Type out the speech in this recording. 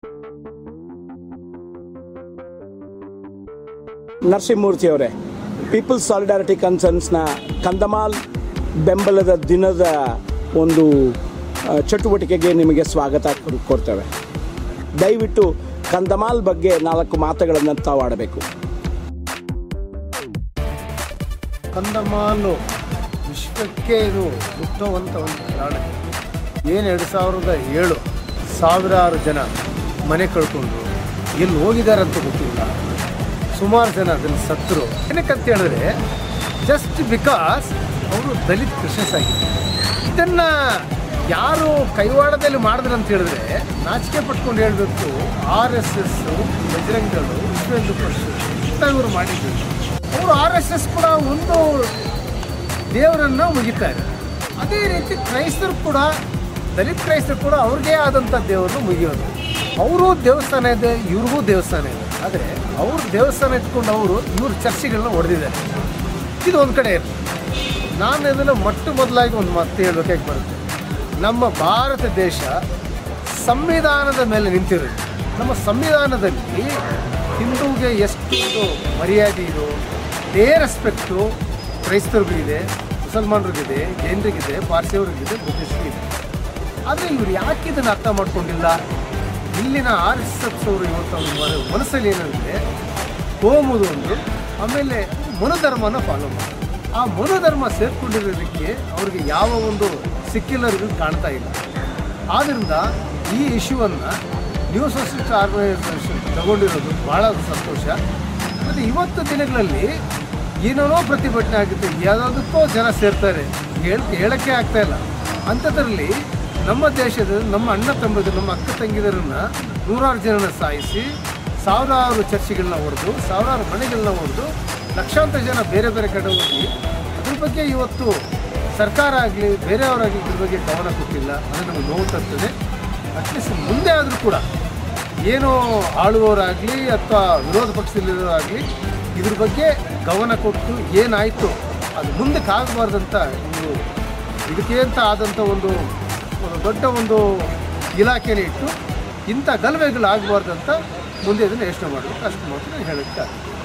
ನರಸಿಂಹಮೂರ್ತಿ ಅವರೇ people's solidarity ಕನ್ಸರ್ನ್ಸ್ನ ಕಂದಮಾಲ್ ಬೆಂಬಲದ ದಿನದ ಒಂದು ಆ, ಚಟುವಟಿಕೆಗೆ ನಿಮಗೆ ಸ್ವಾಗತ ಕೊ- ಕೊಡ್ತೇವೆ ದಯವಿಟ್ಟು ಕಂದಮಾಲ್ ಬಗ್ಗೆ ನಾಲ್ಕು ಮಾತುಗಳನ್ನು ತಾವು ಆಡಬೇಕು ಕಂದಮಾಲು ವಿಶ್ವಕ್ಕೆ ಇದು ಹುಟ್ಟುವಂಥ ಒಂದು ಕಾರಣ ಏನು ಎರಡು ಸಾವಿರದ ಏಳು ಸಾವಿರಾರು ಜನ ಮನೆ ಕಳ್ಕೊಂಡ್ರು ಎಲ್ಲಿ ಹೋಗಿದ್ದಾರೆ ಅಂತ ಗೊತ್ತಿಲ್ಲ ಸುಮಾರು ಜನ ಅದನ್ನು ಸತ್ತರು ಏನಕ್ಕಂತ ಹೇಳಿದ್ರೆ ಜಸ್ಟ್ ಬಿಕಾಸ್ ಅವರು ದಲಿತ ಕ್ರಿಶ್ಚಿಯನ್ಸ್ ಆಗಿದ್ದಾರೆ ಇದನ್ನು ಯಾರು ಕೈವಾಡದಲ್ಲಿ ಮಾಡಿದ್ರು ಅಂತ ಹೇಳಿದ್ರೆ ನಾಚಿಕೆ ಪಟ್ಕೊಂಡು ಹೇಳಬೇಕು ಆರ್ ಎಸ್ ಎಸ್ ಬಜರಂಗಗಳು ವಿಶ್ವ ಹಿಂದೂ ಪರಿಷತ್ ಇಂಥ ಇವರು ಮಾಡಿದ್ರು ಅವರು ಆರ್ ಎಸ್ ಎಸ್ ಕೂಡ ಒಂದು ದೇವರನ್ನ ಮುಗಿತಾರೆ ಅದೇ ರೀತಿ ಕ್ರೈಸ್ತರು ಕೂಡ ದಲಿತ ಕ್ರೈಸ್ತರು ಕೂಡ ಅವ್ರಿಗೆ ಆದಂಥ ದೇವರನ್ನು ಮುಗಿಯೋದು ಅವರು ದೇವಸ್ಥಾನ ಇದೆ ಇವ್ರಿಗೂ ದೇವಸ್ಥಾನ ಇದೆ ಆದರೆ ಅವ್ರ ದೇವಸ್ಥಾನ ಇಟ್ಕೊಂಡು ಅವರು ಇವ್ರ ಚರ್ಚಿಗಳನ್ನ ಹೊಡೆದಿದ್ದಾರೆ ಇದು ಒಂದು ಕಡೆ ಇರ್ತದೆ ನಾನು ಇದನ್ನು ಮೊಟ್ಟ ಮೊದಲಾಗಿ ಒಂದು ಮಾತು ಹೇಳಬೇಕಾಗಿ ಬರುತ್ತೆ ನಮ್ಮ ಭಾರತ ದೇಶ ಸಂವಿಧಾನದ ಮೇಲೆ ನಿಂತಿರೋದು ನಮ್ಮ ಸಂವಿಧಾನದಲ್ಲಿ ಹಿಂದೂಗೆ ಎಷ್ಟು ಮರ್ಯಾದೆ ಇದೋ ಅದೇ ರೆಸ್ಪೆಕ್ಟು ಕ್ರೈಸ್ತರಿಗಿದೆ ಮುಸಲ್ಮಾನರಿಗಿದೆ ಜೈನರಿಗಿದೆ ಪಾರ್ಸಿಯವರಿಗಿದೆ ಬುದ್ಧಿಸ್ಟ್ರಿಗಿದೆ ಆದರೆ ಇವರು ಯಾಕೆ ಇದನ್ನು ಅರ್ಥ ಮಾಡ್ಕೊಂಡಿಲ್ಲ ಇಲ್ಲಿನ ಆರ್ ಎಸ್ ಎಸ್ ಅವರು ಇವತ್ತು ಅವ್ರ ಮನ- ಮನಸ್ಸಲ್ಲಿ ಏನಂದರೆ ಹೋಮುದು ಒಂದು ಆಮೇಲೆ ಮನುಧರ್ಮನ ಫಾಲೋ ಮಾಡಿ ಆ ಮನುಧರ್ಮ ಸೇರ್ಕೊಂಡಿರೋದಕ್ಕೆ ಅವ್ರಿಗೆ ಯಾವ ಒಂದು ಸಿಕ್ಕಿಲ್ಲರಿಗೂ ಕಾಣ್ತಾ ಇಲ್ಲ ಆದ್ದರಿಂದ ಈ ಇಶ್ಯೂವನ್ನು ನ್ಯೂ ಸೊಸೈಟಿ ಆರ್ಗನೈಸೇಷನ್ ತಗೊಂಡಿರೋದು ಭಾಳ ಸಂತೋಷ ಮತ್ತು ಇವತ್ತು ದಿನಗಳಲ್ಲಿ ಏನೇನೋ ಪ್ರತಿಭಟನೆ ಆಗುತ್ತೆ ಯಾವುದಕ್ಕೋ ಜನ ಸೇರ್ತಾರೆ ಹೇಳ್ ಹೇಳೋಕ್ಕೆ ಆಗ್ತಾ ಇಲ್ಲ ಅಂಥದ್ರಲ್ಲಿ ನಮ್ಮ ದೇಶದ ನಮ್ಮ ಅಣ್ಣ ತಮ್ಮದು ನಮ್ಮ ಅಕ್ಕ ತಂಗಿದರನ್ನ ನೂರಾರು ಜನನ ಸಾಯಿಸಿ ಸಾವಿರಾರು ಚರ್ಚಿಗಳನ್ನ ಹೊಡೆದು ಸಾವಿರಾರು ಮನೆಗಳನ್ನ ಹೊಡೆದು ಲಕ್ಷಾಂತರ ಜನ ಬೇರೆ ಬೇರೆ ಕಡೆ ಹೋಗಿ ಅದ್ರ ಬಗ್ಗೆ ಇವತ್ತು ಸರ್ಕಾರ ಆಗಲಿ ಬೇರೆಯವರಾಗಲಿ ಇದ್ರ ಬಗ್ಗೆ ಗಮನ ಕೊಟ್ಟಿಲ್ಲ ಅದು ನಮಗೆ ನೋವು ತರ್ತದೆ ಅಟ್ಲೀಸ್ಟ್ ಮುಂದೆ ಆದರೂ ಕೂಡ ಏನೋ ಆಳುವವರಾಗಲಿ ಅಥವಾ ವಿರೋಧ ಪಕ್ಷದಲ್ಲಿರೋರಾಗಲಿ ಇದ್ರ ಬಗ್ಗೆ ಗಮನ ಕೊಟ್ಟು ಏನಾಯಿತು ಅದು ಮುಂದಕ್ಕೆ ಆಗಬಾರ್ದಂತ ಇವರು ಇದಕ್ಕೆ ಅಂತ ಆದಂಥ ಒಂದು ಒಂದು ದೊಡ್ಡ ಒಂದು ಇಲಾಖೆನೇ ಇಟ್ಟು ಇಂಥ ಗಲಭೆಗಳು ಆಗಬಾರ್ದಂತ ಮುಂದೆ ಇದನ್ನು ಯೋಚನೆ ಮಾಡಬೇಕು ಅಷ್ಟು ಮಾತ್ರ ನಾನು ಹೇಳೋಕ್ಕೆ